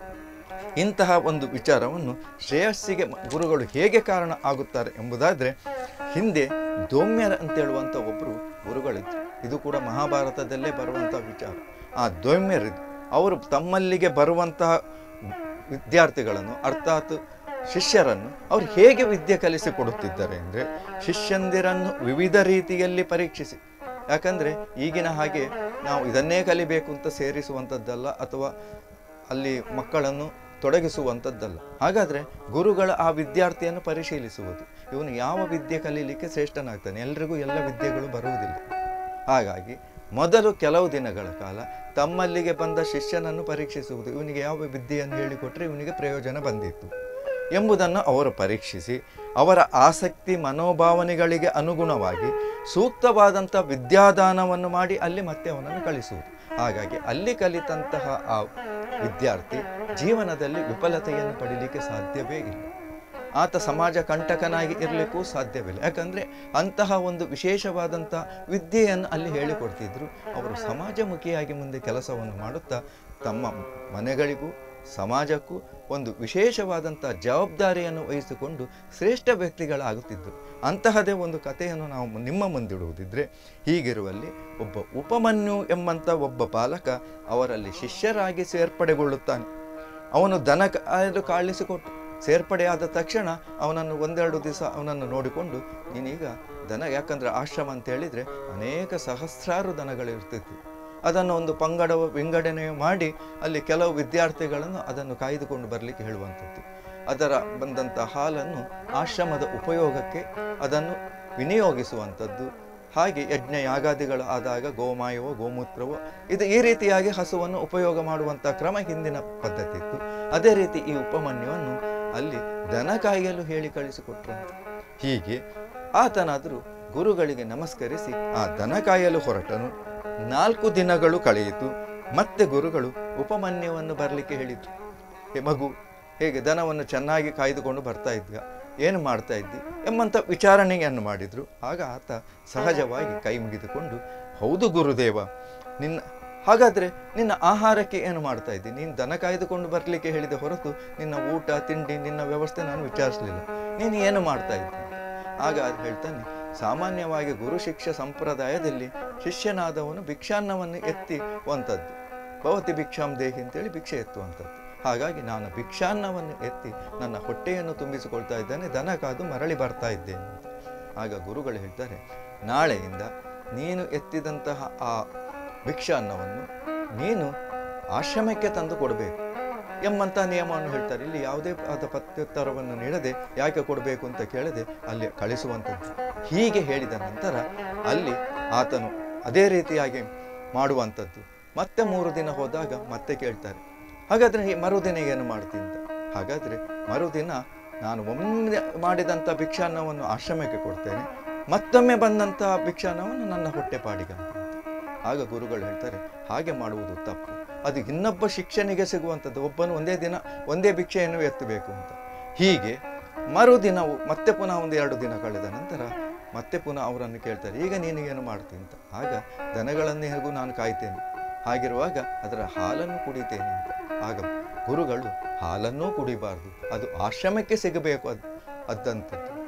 ಇಂತಹ ಒಂದು ವಿಚಾರವನ್ನು ಶ್ರೇಯಸ್ಸಿಗೆ ಮ- ಗುರುಗಳು ಹೇಗೆ ಕಾರಣ ಆಗುತ್ತಾರೆ ಎಂಬುದಾದರೆ ಹಿಂದೆ ದೌಮ್ಯರ ಅಂತೇಳುವಂಥ ಒಬ್ಬರು ಗುರುಗಳಿದ್ರು ಇದು ಕೂಡ ಮಹಾಭಾರತದಲ್ಲೇ ಬರುವಂಥ ವಿಚಾರ ಆ ದೌಮ್ಯರಿದ್ದು ಅವರು ತಮ್ಮಲ್ಲಿಗೆ ಬರುವಂತಹ ವಿದ್ಯಾರ್ಥಿಗಳನ್ನು ಅರ್ಥಾತ್ ಶಿಷ್ಯರನ್ನು ಅವರು ಹೇಗೆ ವಿದ್ಯೆ ಕಲಿಸಿಕೊಡುತ್ತಿದ್ದಾರೆ ಅಂದರೆ ಶಿಷ್ಯಂದಿರನ್ನು ವಿವಿಧ ರೀತಿಯಲ್ಲಿ ಪರೀಕ್ಷಿಸಿ ಯಾಕಂದರೆ ಈಗಿನ ಹಾಗೆ ನಾವು ಇದನ್ನೇ ಕಲಿಬೇಕು ಅಂತ ಸೇರಿಸುವಂಥದ್ದಲ್ಲ ಅಥವಾ ಅಲ್ಲಿ ಮಕ್ಕಳನ್ನು ತೊಡಗಿಸುವಂಥದ್ದಲ್ಲ ಹಾಗಾದರೆ ಗುರುಗಳ ಆ ವಿದ್ಯಾರ್ಥಿಯನ್ನು ಪರಿಶೀಲಿಸುವುದು ಇವನು ಯಾವ ವಿದ್ಯೆ ಕಲೀಲಿಕ್ಕೆ ಶ್ರೇಷ್ಠನಾಗ್ತಾನೆ ಎಲ್ರಿಗೂ ಎಲ್ಲ ವಿದ್ಯೆಗಳು ಬರುವುದಿಲ್ಲ ಹಾಗಾಗಿ ಮೊದಲು ಕೆಲವು ದಿನಗಳ ಕಾಲ ತಮ್ಮಲ್ಲಿಗೆ ಬಂದ ಶಿಷ್ಯನನ್ನು ಪರೀಕ್ಷಿಸುವುದು ಇವನಿಗೆ ಯಾವ ವಿದ್ಯೆಯನ್ನು ಹೇಳಿಕೊಟ್ರೆ ಇವನಿಗೆ ಪ್ರಯೋಜನ ಬಂದಿತ್ತು ಎಂಬುದನ್ನು ಅವರು ಪರೀಕ್ಷಿಸಿ ಅವರ ಆಸಕ್ತಿ ಮನೋಭಾವನೆಗಳಿಗೆ ಅನುಗುಣವಾಗಿ ಸೂಕ್ತವಾದಂಥ ವಿದ್ಯಾದಾನವನ್ನು ಮಾಡಿ ಅಲ್ಲಿ ಮತ್ತೆ ಅವನನ್ನು ಕಳಿಸುವುದು ಹಾಗಾಗಿ ಅಲ್ಲಿ ಕಲಿತಂತಹ ಆ ವಿದ್ಯಾರ್ಥಿ ಜೀವನದಲ್ಲಿ ವಿಫಲತೆಯನ್ನು ಪಡೀಲಿಕ್ಕೆ ಸಾಧ್ಯವೇ ಇಲ್ಲ ಆತ ಸಮಾಜ ಕಂಟಕನಾಗಿ ಇರಲಿಕ್ಕೂ ಸಾಧ್ಯವಿಲ್ಲ ಯಾಕಂದರೆ ಅಂತಹ ಒಂದು ವಿಶೇಷವಾದಂಥ ವಿದ್ಯೆಯನ್ನು ಅಲ್ಲಿ ಹೇಳಿಕೊಡ್ತಿದ್ರು ಅವರು ಸಮಾಜಮುಖಿಯಾಗಿ ಮುಂದೆ ಕೆಲಸವನ್ನು ಮಾಡುತ್ತಾ ತಮ್ಮ ಮನೆಗಳಿಗೂ ಸಮಾಜಕ್ಕೂ ಒಂದು ವಿಶೇಷವಾದಂಥ ಜವಾಬ್ದಾರಿಯನ್ನು ವಹಿಸಿಕೊಂಡು ಶ್ರೇಷ್ಠ ವ್ಯಕ್ತಿಗಳಾಗುತ್ತಿದ್ದರು ಅಂತಹದೇ ಒಂದು ಕಥೆಯನ್ನು ನಾವು ನಿಮ್ಮ ಮುಂದಿಡುವುದಿದ್ರೆ ಹೀಗಿರುವಲ್ಲಿ ಒಬ್ಬ ಉಪಮನ್ಯು ಎಂಬಂಥ ಒಬ್ಬ ಬಾಲಕ ಅವರಲ್ಲಿ ಶಿಷ್ಯರಾಗಿ ಸೇರ್ಪಡೆಗೊಳ್ಳುತ್ತಾನೆ ಅವನು ದನ ಕಾಯಲು ಕಾಳಿಸಿಕೊಟ್ಟು ಸೇರ್ಪಡೆಯಾದ ತಕ್ಷಣ ಅವನನ್ನು ಒಂದೆರಡು ದಿವಸ ಅವನನ್ನು ನೋಡಿಕೊಂಡು ನೀನೀಗ ದನ ಯಾಕಂದರೆ ಆಶ್ರಮ ಅಂತ ಹೇಳಿದರೆ ಅನೇಕ ಸಹಸ್ರಾರು ದನಗಳಿರ್ತಿತ್ತು ಅದನ್ನು ಒಂದು ಪಂಗಡ ವಿಂಗಡಣೆ ಮಾಡಿ ಅಲ್ಲಿ ಕೆಲವು ವಿದ್ಯಾರ್ಥಿಗಳನ್ನು ಅದನ್ನು ಕಾಯ್ದುಕೊಂಡು ಬರಲಿಕ್ಕೆ ಹೇಳುವಂಥದ್ದು ಅದರ ಬಂದಂಥ ಹಾಲನ್ನು ಆಶ್ರಮದ ಉಪಯೋಗಕ್ಕೆ ಅದನ್ನು ವಿನಿಯೋಗಿಸುವಂಥದ್ದು ಹಾಗೆ ಯಜ್ಞ ಯಾಗಾದಿಗಳು ಆದಾಗ ಗೋಮಾಯವೋ ಗೋಮೂತ್ರವೋ ಇದು ಈ ರೀತಿಯಾಗಿ ಹಸುವನ್ನು ಉಪಯೋಗ ಮಾಡುವಂಥ ಕ್ರಮ ಹಿಂದಿನ ಪದ್ಧತಿ ಇತ್ತು ಅದೇ ರೀತಿ ಈ ಉಪಮನ್ಯುವನ್ನು ಅಲ್ಲಿ ದನ ಕಾಯಲು ಹೇಳಿ ಕಳಿಸಿಕೊಟ್ರಂತೆ ಹೀಗೆ ಆತನಾದರೂ ಗುರುಗಳಿಗೆ ನಮಸ್ಕರಿಸಿ ಆ ದನ ಕಾಯಲು ಹೊರಟನು ನಾಲ್ಕು ದಿನಗಳು ಕಳೆಯಿತು ಮತ್ತೆ ಗುರುಗಳು ಉಪಮನ್ಯವನ್ನು ಬರಲಿಕ್ಕೆ ಹೇಳಿದ್ರು ಹೇ ಮಗು ಹೇಗೆ ದನವನ್ನು ಚೆನ್ನಾಗಿ ಕಾಯ್ದುಕೊಂಡು ಬರ್ತಾ ಇದ್ದ ಏನು ಮಾಡ್ತಾ ಇದ್ದಿ ಎಂಬಂಥ ವಿಚಾರಣೆಯನ್ನು ಮಾಡಿದ್ರು ಆಗ ಆತ ಸಹಜವಾಗಿ ಕೈ ಮುಗಿದುಕೊಂಡು ಹೌದು ಗುರುದೇವ ನಿನ್ನ ಹಾಗಾದರೆ ನಿನ್ನ ಆಹಾರಕ್ಕೆ ಏನು ಮಾಡ್ತಾ ಇದ್ದಿ ನೀನು ದನ ಕಾಯ್ದುಕೊಂಡು ಬರಲಿಕ್ಕೆ ಹೇಳಿದ ಹೊರತು ನಿನ್ನ ಊಟ ತಿಂಡಿ ನಿನ್ನ ವ್ಯವಸ್ಥೆ ನಾನು ವಿಚಾರಿಸಲಿಲ್ಲ ನೀನು ಏನು ಮಾಡ್ತಾ ಇದ್ದಿ ಅಂತ. ಆಗ ಅದು ಹೇಳ್ತಾನೆ ಸಾಮಾನ್ಯವಾಗಿ ಗುರು ಶಿಕ್ಷ ಸಂಪ್ರದಾಯದಲ್ಲಿ ಶಿಷ್ಯನಾದವನು ಭಿಕ್ಷಾನ್ನವನ್ನು ಎತ್ತಿವಂಥದ್ದು ಭವತಿ ಭಿಕ್ಷಾಂ ದೇಹಿ ಅಂತೇಳಿ ಭಿಕ್ಷೆ ಎತ್ತುವಂಥದ್ದು ಹಾಗಾಗಿ ನಾನು ಭಿಕ್ಷಾನ್ನವನ್ನು ಎತ್ತಿ ನನ್ನ ಹೊಟ್ಟೆಯನ್ನು ತುಂಬಿಸಿಕೊಳ್ತಾ ಇದ್ದೇನೆ ದನ ಕಾದು ಮರಳಿ ಬರ್ತಾ ಇದ್ದೇನೆ ಅಂತ ಆಗ ಗುರುಗಳು ಹೇಳ್ತಾರೆ ನಾಳೆಯಿಂದ ನೀನು ಎತ್ತಿದಂತಹ ಆ ಭಿಕ್ಷಾನ್ನವನ್ನು ನೀನು ಆಶ್ರಮಕ್ಕೆ ತಂದು ಕೊಡಬೇಕು ಎಂಬಂಥ ನಿಯಮವನ್ನು ಹೇಳ್ತಾರೆ ಇಲ್ಲಿ ಯಾವುದೇ ಆದ ಪ್ರತ್ಯುತ್ತರವನ್ನು ನೀಡದೆ ಯಾಕೆ ಕೊಡಬೇಕು ಅಂತ ಕೇಳದೆ ಅಲ್ಲಿ ಕಳಿಸುವಂಥದ್ದು ಹೀಗೆ ಹೇಳಿದ ನಂತರ ಅಲ್ಲಿ ಆತನು ಅದೇ ರೀತಿಯಾಗಿ ಮಾಡುವಂಥದ್ದು ಮತ್ತೆ ಮೂರು ದಿನ ಹೋದಾಗ ಮತ್ತೆ ಕೇಳ್ತಾರೆ ಹಾಗಾದರೆ ಈ ಮರುದಿನ ಏನು ಮಾಡ್ತೀನಿ ಅಂತ ಹಾಗಾದರೆ ಮರುದಿನ ನಾನು ಒಮ್ಮೆ ಮಾಡಿದಂಥ ಭಿಕ್ಷಾನ್ನವನ್ನು ಆಶ್ರಮಕ್ಕೆ ಕೊಡ್ತೇನೆ ಮತ್ತೊಮ್ಮೆ ಬಂದಂಥ ಭಿಕ್ಷಾನ್ನವನ್ನು ನನ್ನ ಹೊಟ್ಟೆಪಾಡಿಗೆ ಅಂತ ಆಗ ಗುರುಗಳು ಹೇಳ್ತಾರೆ ಹಾಗೆ ಮಾಡುವುದು ತಪ್ಪು ಅದು ಇನ್ನೊಬ್ಬ ಶಿಕ್ಷಣಿಗೆ ಸಿಗುವಂಥದ್ದು ಒಬ್ಬನು ಒಂದೇ ದಿನ ಒಂದೇ ಭಿಕ್ಷೆಯನ್ನು ಎತ್ತಬೇಕು ಅಂತ ಹೀಗೆ ಮರುದಿನವು ಮತ್ತೆ ಪುನಃ ಒಂದು ಎರಡು ದಿನ ಕಳೆದ ನಂತರ ಮತ್ತೆ ಪುನಃ ಅವರನ್ನು ಕೇಳ್ತಾರೆ ಈಗ ನೀನು ಏನು ಮಾಡ್ತೀನಿ ಅಂತ ಆಗ ದನಗಳನ್ನೇ ಹೇಗೂ ನಾನು ಕಾಯ್ತೇನೆ ಹಾಗಿರುವಾಗ ಅದರ ಹಾಲನ್ನು ಕುಡಿತೇನೆ ಅಂತ ಆಗ ಗುರುಗಳು ಹಾಲನ್ನೂ ಕುಡಿಬಾರ್ದು ಅದು ಆಶ್ರಮಕ್ಕೆ ಸಿಗಬೇಕು ಅದು ಅದಂಥದ್ದು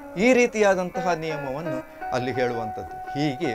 ಈ ರೀತಿಯಾದಂತಹ ನಿಯಮವನ್ನು ಅಲ್ಲಿ ಹೇಳುವಂಥದ್ದು ಹೀಗೆ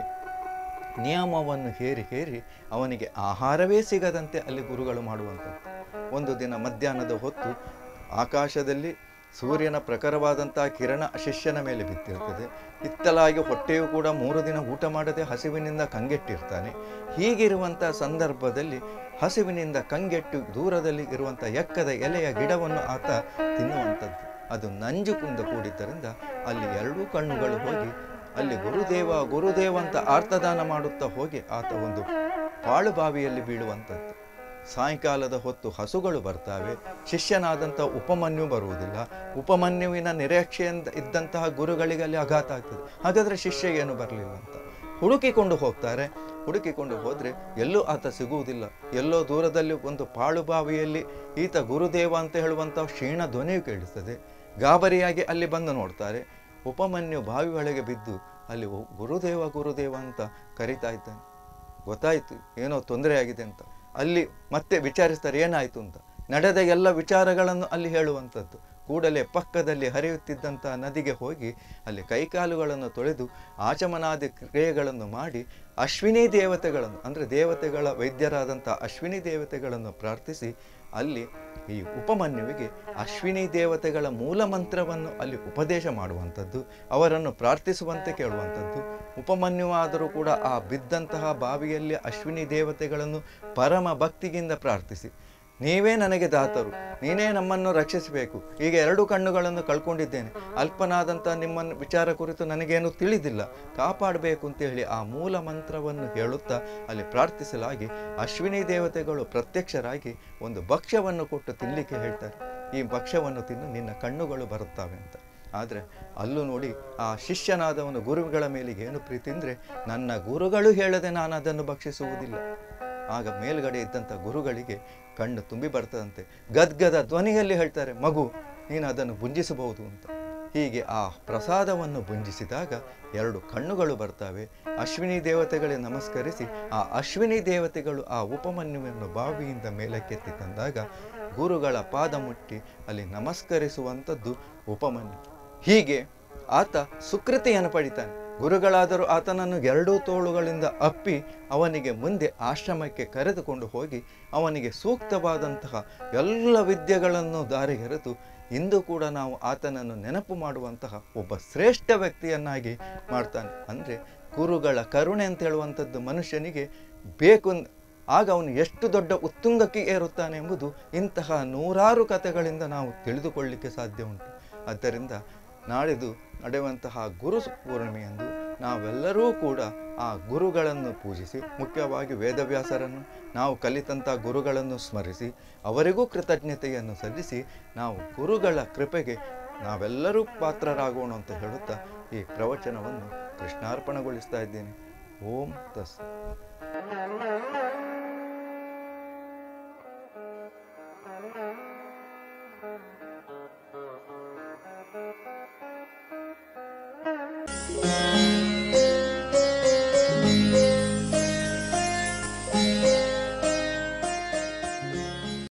ನಿಯಮವನ್ನು ಹೇರಿ ಹೇರಿ ಅವನಿಗೆ ಆಹಾರವೇ ಸಿಗದಂತೆ ಅಲ್ಲಿ ಗುರುಗಳು ಮಾಡುವಂಥದ್ದು ಒಂದು ದಿನ ಮಧ್ಯಾಹ್ನದ ಹೊತ್ತು ಆಕಾಶದಲ್ಲಿ ಸೂರ್ಯನ ಪ್ರಖರವಾದಂತಹ ಕಿರಣ ಶಿಷ್ಯನ ಮೇಲೆ ಬಿದ್ದಿರ್ತದೆ ಇತ್ತಲಾಗಿ ಹೊಟ್ಟೆಯು ಕೂಡ ಮೂರು ದಿನ ಊಟ ಮಾಡದೆ ಹಸಿವಿನಿಂದ ಕಂಗೆಟ್ಟಿರ್ತಾನೆ ಹೀಗಿರುವಂಥ ಸಂದರ್ಭದಲ್ಲಿ ಹಸಿವಿನಿಂದ ಕಂಗೆಟ್ಟು ದೂರದಲ್ಲಿ ಇರುವಂಥ ಎಕ್ಕದ ಎಲೆಯ ಗಿಡವನ್ನು ಆತ ತಿನ್ನುವಂಥದ್ದು ಅದು ನಂಜುಕುಂದ ಕೂಡಿದ್ದರಿಂದ ಅಲ್ಲಿ ಎರಡೂ ಕಣ್ಣುಗಳು ಹೋಗಿ ಅಲ್ಲಿ ಗುರುದೇವ ಗುರುದೇವ ಅಂತ ಆರ್ತದಾನ ಮಾಡುತ್ತಾ ಹೋಗಿ ಆತ ಒಂದು ಪಾಳು ಬಾವಿಯಲ್ಲಿ ಬೀಳುವಂಥದ್ದು ಸಾಯಂಕಾಲದ ಹೊತ್ತು ಹಸುಗಳು ಬರ್ತಾವೆ ಶಿಷ್ಯನಾದಂಥ ಉಪಮನ್ಯು ಬರುವುದಿಲ್ಲ ಉಪಮನ್ಯುವಿನ ನಿರೀಕ್ಷೆಯಿಂದ ಇದ್ದಂತಹ ಗುರುಗಳಿಗೆ ಅಲ್ಲಿ ಆಘಾತ ಆಗ್ತದೆ ಹಾಗಾದರೆ ಶಿಷ್ಯ ಏನು ಬರಲಿಲ್ಲ ಅಂತ ಹುಡುಕಿಕೊಂಡು ಹೋಗ್ತಾರೆ ಹುಡುಕಿಕೊಂಡು ಹೋದರೆ ಎಲ್ಲೂ ಆತ ಸಿಗುವುದಿಲ್ಲ ಎಲ್ಲೋ ದೂರದಲ್ಲಿ ಒಂದು ಪಾಳು ಬಾವಿಯಲ್ಲಿ ಈತ ಗುರುದೇವ ಅಂತ ಹೇಳುವಂಥ ಕ್ಷೀಣ ಧ್ವನಿಯು ಕೇಳಿಸ್ತದೆ ಗಾಬರಿಯಾಗಿ ಅಲ್ಲಿ ಬಂದು ನೋಡ್ತಾರೆ ಉಪಮನ್ಯು ಬಾವಿ ಒಳಗೆ ಬಿದ್ದು ಅಲ್ಲಿ ಒ- ಗುರುದೇವ ಗುರುದೇವ ಅಂತ ಕರಿತಾ ಇದ್ದಾನೆ ಗೊತ್ತಾಯಿತು ಏನೋ ತೊಂದರೆ ಆಗಿದೆ ಅಂತ ಅಲ್ಲಿ ಮತ್ತೆ ವಿಚಾರಿಸ್ತಾರೆ ಏನಾಯಿತು ಅಂತ ನಡೆದ ಎಲ್ಲ ವಿಚಾರಗಳನ್ನು ಅಲ್ಲಿ ಹೇಳುವಂಥದ್ದು ಕೂಡಲೇ ಪಕ್ಕದಲ್ಲಿ ಹರಿಯುತ್ತಿದ್ದಂಥ ನದಿಗೆ ಹೋಗಿ ಅಲ್ಲಿ ಕೈಕಾಲುಗಳನ್ನು ತೊಳೆದು ಆಚಮನಾದಿ ಕ್ರಿಯೆಗಳನ್ನು ಮಾಡಿ ಅಶ್ವಿನಿ ದೇವತೆಗಳನ್ನು ಅಂದರೆ ದೇವತೆಗಳ ವೈದ್ಯರಾದಂಥ ಅಶ್ವಿನಿ ದೇವತೆಗಳನ್ನು ಪ್ರಾರ್ಥಿಸಿ ಅಲ್ಲಿ ಈ ಉಪಮನ್ಯುವಿಗೆ ಅಶ್ವಿನಿ ದೇವತೆಗಳ ಮೂಲ ಮಂತ್ರವನ್ನು ಅಲ್ಲಿ ಉಪದೇಶ ಮಾಡುವಂಥದ್ದು ಅವರನ್ನು ಪ್ರಾರ್ಥಿಸುವಂತೆ ಕೇಳುವಂಥದ್ದು ಉಪಮನ್ಯುವಾದರೂ ಕೂಡ ಆ ಬಿದ್ದಂತಹ ಬಾವಿಯಲ್ಲಿ ಅಶ್ವಿನಿ ದೇವತೆಗಳನ್ನು ಪರಮ ಭಕ್ತಿಯಿಂದ ಪ್ರಾರ್ಥಿಸಿ ನೀವೇ ನನಗೆ ದಾತರು ನೀನೇ ನಮ್ಮನ್ನು ರಕ್ಷಿಸಬೇಕು ಈಗ ಎರಡು ಕಣ್ಣುಗಳನ್ನು ಕಳ್ಕೊಂಡಿದ್ದೇನೆ ಅಲ್ಪನಾದಂಥ ನಿಮ್ಮನ್ನು ವಿಚಾರ ಕುರಿತು ನನಗೇನು ತಿಳಿದಿಲ್ಲ ಕಾಪಾಡಬೇಕು ಅಂತೇಳಿ ಆ ಮೂಲ ಮಂತ್ರವನ್ನು ಹೇಳುತ್ತಾ ಅಲ್ಲಿ ಪ್ರಾರ್ಥಿಸಲಾಗಿ ಅಶ್ವಿನಿ ದೇವತೆಗಳು ಪ್ರತ್ಯಕ್ಷರಾಗಿ ಒಂದು ಭಕ್ಷ್ಯವನ್ನು ಕೊಟ್ಟು ತಿನ್ನಲಿಕ್ಕೆ ಹೇಳ್ತಾರೆ ಈ ಭಕ್ಷ್ಯವನ್ನು ತಿನ್ನು ನಿನ್ನ ಕಣ್ಣುಗಳು ಬರುತ್ತವೆ ಅಂತ ಆದರೆ ಅಲ್ಲೂ ನೋಡಿ ಆ ಶಿಷ್ಯನಾದವನು ಗುರುಗಳ ಮೇಲೆ ಏನು ಪ್ರೀತಿ ಅಂದರೆ ನನ್ನ ಗುರುಗಳು ಹೇಳದೆ ನಾನು ಅದನ್ನು ಭಕ್ಷಿಸುವುದಿಲ್ಲ ಆಗ ಮೇಲ್ಗಡೆ ಇದ್ದಂಥ ಗುರುಗಳಿಗೆ ಕಣ್ಣು ತುಂಬಿ ಬರ್ತದಂತೆ ಗದ್ಗದ ಧ್ವನಿಯಲ್ಲಿ ಹೇಳ್ತಾರೆ ಮಗು ನೀನು ಅದನ್ನು ಭುಂಜಿಸಬಹುದು ಅಂತ ಹೀಗೆ ಆ ಪ್ರಸಾದವನ್ನು ಭುಂಜಿಸಿದಾಗ ಎರಡು ಕಣ್ಣುಗಳು ಬರ್ತವೆ ಅಶ್ವಿನಿ ದೇವತೆಗಳಿಗೆ ನಮಸ್ಕರಿಸಿ ಆ ಅಶ್ವಿನಿ ದೇವತೆಗಳು ಆ ಉಪಮನ್ಯುವನ್ನು ಬಾವಿಯಿಂದ ಮೇಲಕ್ಕೆತ್ತಿ ತಂದಾಗ ಗುರುಗಳ ಪಾದ ಮುಟ್ಟಿ ಅಲ್ಲಿ ನಮಸ್ಕರಿಸುವಂಥದ್ದು ಉಪಮನ್ಯು ಹೀಗೆ ಆತ ಸುಕೃತಿಯನ್ನು ಪಡಿತಾನೆ ಗುರುಗಳಾದರೂ ಆತನನ್ನು ಎರಡೂ ತೋಳುಗಳಿಂದ ಅಪ್ಪಿ ಅವನಿಗೆ ಮುಂದೆ ಆಶ್ರಮಕ್ಕೆ ಕರೆದುಕೊಂಡು ಹೋಗಿ ಅವನಿಗೆ ಸೂಕ್ತವಾದಂತಹ ಎಲ್ಲ ವಿದ್ಯೆಗಳನ್ನು ದಾರಿಗೆರೆದು ಇಂದು ಕೂಡ ನಾವು ಆತನನ್ನು ನೆನಪು ಮಾಡುವಂತಹ ಒಬ್ಬ ಶ್ರೇಷ್ಠ ವ್ಯಕ್ತಿಯನ್ನಾಗಿ ಮಾಡ್ತಾನೆ ಅಂದರೆ ಗುರುಗಳ ಕರುಣೆ ಅಂತ ಹೇಳುವಂಥದ್ದು ಮನುಷ್ಯನಿಗೆ ಬೇಕು ಅಂದ್- ಆಗ ಅವನು ಎಷ್ಟು ದೊಡ್ಡ ಉತ್ತುಂಗಕ್ಕೆ ಏರುತ್ತಾನೆ ಎಂಬುದು ಇಂತಹ ನೂರಾರು ಕಥೆಗಳಿಂದ ನಾವು ತಿಳಿದುಕೊಳ್ಳಿಕ್ಕೆ ಸಾಧ್ಯ ಉಂಟು ಆದ್ದರಿಂದ ನಾಳಿದು ನಡೆಯುವಂತಹ ಗುರು ಪೂರ್ಣಿಮೆಯಂದು ನಾವೆಲ್ಲರೂ ಕೂಡ ಆ ಗುರುಗಳನ್ನು ಪೂಜಿಸಿ ಮುಖ್ಯವಾಗಿ ವೇದವ್ಯಾಸರನ್ನು ನಾವು ಕಲಿತಂಥ ಗುರುಗಳನ್ನು ಸ್ಮರಿಸಿ ಅವರಿಗೂ ಕೃತಜ್ಞತೆಯನ್ನು ಸಲ್ಲಿಸಿ ನಾವು ಗುರುಗಳ ಕೃಪೆಗೆ ನಾವೆಲ್ಲರೂ ಪಾತ್ರರಾಗೋಣ ಅಂತ ಹೇಳುತ್ತಾ ಈ ಪ್ರವಚನವನ್ನು ಕೃಷ್ಣಾರ್ಪಣೆಗೊಳಿಸ್ತಾ ಇದ್ದೇನೆ ಓಂ ತಸ್